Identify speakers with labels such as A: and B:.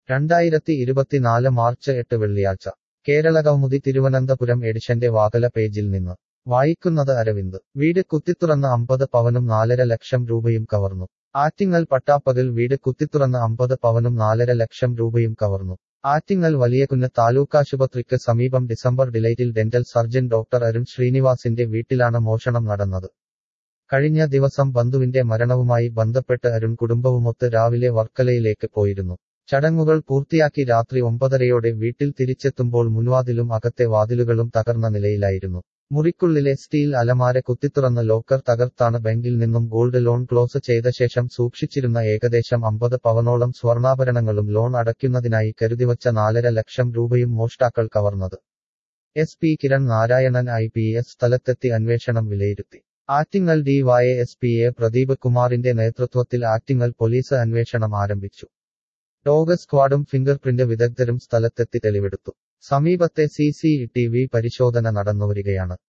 A: രണ്ടായിരത്തി ഇരുപത്തിനാല് മാർച്ച് എട്ട് വെള്ളിയാഴ്ച കേരളകൗമുദി തിരുവനന്തപുരം എഡിഷന്റെ വാകല പേജിൽ നിന്ന് വായിക്കുന്നത് അരവിന്ദ് വീട് കുത്തിത്തുറന്ന് അമ്പത് പവനും നാലര ലക്ഷം രൂപയും കവർന്നു ആറ്റിങ്ങൽ പട്ടാപ്പകൽ വീട് കുത്തിത്തുറന്ന് അമ്പത് പവനും നാലര ലക്ഷം രൂപയും കവർന്നു ആറ്റിങ്ങൽ വലിയകുന്ന് താലൂക്കാശുപത്രിക്ക് സമീപം ഡിസംബർ ഡിലൈറ്റിൽ ഡെന്റൽ സർജൻ ഡോക്ടർ അരുൺ ശ്രീനിവാസിന്റെ വീട്ടിലാണ് മോഷണം നടന്നത് കഴിഞ്ഞ ദിവസം ബന്ധുവിന്റെ മരണവുമായി ബന്ധപ്പെട്ട് അരുൺ കുടുംബവുമൊത്ത് രാവിലെ വർക്കലയിലേക്ക് പോയിരുന്നു ചടങ്ങുകൾ പൂർത്തിയാക്കി രാത്രി ഒമ്പതരയോടെ വീട്ടിൽ തിരിച്ചെത്തുമ്പോൾ മുൻവാതിലും അകത്തെ വാതിലുകളും തകർന്ന നിലയിലായിരുന്നു മുറിക്കുള്ളിലെ സ്റ്റീൽ അലമാര കുത്തിത്തുറന്ന് ലോക്കർ തകർത്താണ് ബാങ്കിൽ നിന്നും ഗോൾഡ് ലോൺ ക്ലോസ് ചെയ്ത ശേഷം സൂക്ഷിച്ചിരുന്ന ഏകദേശം അമ്പത് പവനോളം സ്വർണ്ണാഭരണങ്ങളും ലോൺ അടയ്ക്കുന്നതിനായി കരുതിവച്ച നാലര ലക്ഷം രൂപയും മോഷ്ടാക്കൾ കവർന്നത് S P Kiran Narayanan I P S സ്ഥലത്തെത്തി അന്വേഷണം വിലയിരുത്തി Attingal D Y S P A Pradeep കുമാറിന്റെ നേതൃത്വത്തിൽ ആറ്റിങ്ങൽ പോലീസ് അന്വേഷണം ആരംഭിച്ചു ഡോഗ് സ്ക്വാഡും ഫിംഗർ പ്രിന്റ് വിദഗ്ധരും സ്ഥലത്തെത്തി തെളിവെടുത്തു സമീപത്തെ സി സി ടി വി പരിശോധന നടന്നുവരികയാണ്